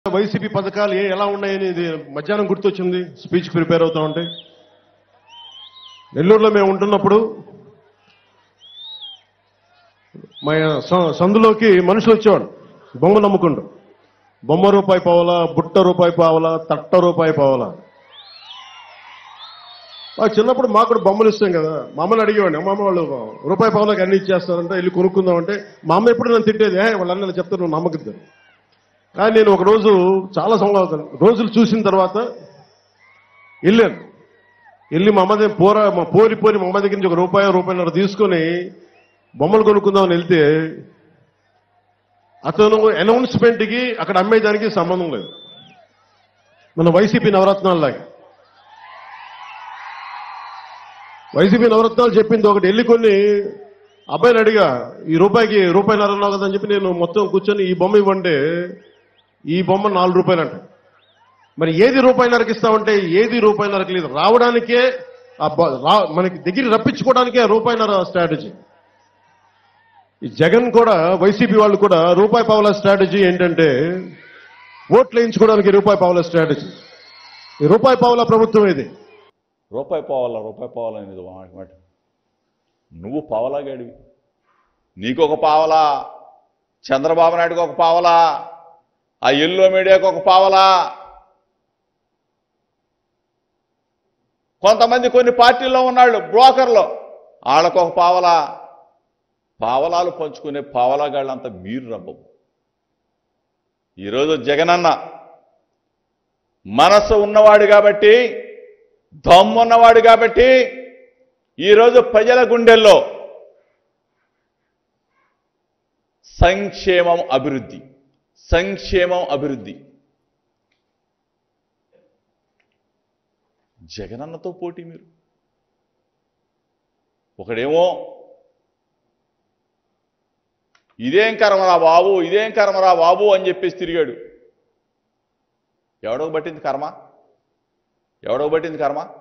YCP పథకాలు ఏ ఎలా ఉన్నాయని ఇది మధ్యాహ్నం గుర్తొచ్చింది స్పీచ్ ప్రిపేర్ అవుతా ఉంటే నెల్లూరులో మేము ఉంటున్నప్పుడు మా స- సందులోకి మనుషులు వచ్చేవాడు బొమ్మ నమ్ముకుంటూ బొమ్మ రూపాయి పావలా బుట్ట రూపాయి పావలా తట్ట రూపాయి పావలా ఆ చిన్నప్పుడు మాకు కూడా బొమ్మలు ఇస్తాం కదా మా అమ్మని అడిగేవాడిని మా అమ్మ వాళ్ళు రూపాయి పావులకు అన్ని ఇచ్చేస్తారంటే వెళ్ళి కొనుక్కుందాం అంటే మా అమ్మ ఎప్పుడు నన్ను తిట్టేది "ఏ, వాళ్ళన్నీ చెప్తారు నువ్వు నమ్మకద్దు కానీ నేను ఒక రోజు చాలా సంవత్సరాలు రోజులు చూసిన తర్వాత వెళ్ళాను వెళ్ళి మా అమ్మ దగ్గర పోరా మా పోరి పోరి మా అమ్మ దగ్గర నుంచి ఒక రూపాయి రూపాయిన్నర తీసుకొని బొమ్మలు కొనుక్కుందామని వెళ్తే అతను అనౌన్స్మెంట్కి అక్కడ అమ్మేదానికి సంబంధం లేదు మన వైసీపీ నవరత్నాల్లాగా వైసీపీ నవరత్నాలు చెప్పింది ఒకటి వెళ్ళి కొన్ని అబ్బాయిని అడిగా ఈ రూపాయికి రూపాయిన్నర అన్నావు కదా అని చెప్పి నేను మొత్తం కూర్చొని ఈ బొమ్మ ఇవ్వంటే ఈ బొమ్మ నాలుగు రూపాయలు అంట మరి ఏది రూపాయిన్నరకి ఇస్తామంటే ఏది రూపాయిన్నరకి లేదు రావడానికే ఆ బ- రా- మనకి దగ్గర రప్పించుకోవడానికే ఆ రూపాయిన్నర స్ట్రాటజీ ఈ జగన్ కూడా వైసీపీ వాళ్ళు కూడా రూపాయి పావుల స్ట్రాటజీ ఏంటంటే ఓట్లు వేయించుకోవడానికి రూపాయి పావుల స్ట్రాటజీ ఈ రూపాయి పావుల ప్రభుత్వం ఇది రూపాయి పోవాలా రూపాయి పోవాలా అనేది మాట మాట నువ్వు పావలాగాడివి నీకు ఒక పావలా చంద్రబాబు నాయుడుకి ఒక పావలా ఆ ఎల్లో మీడియాకి ఒక పావలా కొంతమంది కొన్ని పార్టీల్లో ఉన్నాళ్ళు బ్రోకర్లు వాళ్ళకు ఒక పావలా పావలాలు పంచుకునే పావలాగాళ్ళంతా మీరు రబ్బవు ఈరోజు జగనన్న మనసు ఉన్నవాడు కాబట్టి దమ్మున్నవాడు కాబట్టి ఈరోజు ప్రజల గుండెల్లో సంక్షేమం అభివృద్ధి సంక్షేమం అభివృద్ధి జగనన్నతో పోటీ మీరు ఒకడేమో ఇదేం కర్మరా బాబు ఇదేం కర్మరా బాబు అని చెప్పేసి తిరిగాడు ఎవడో పట్టింది కర్మ ఎవడో పట్టింది కర్మ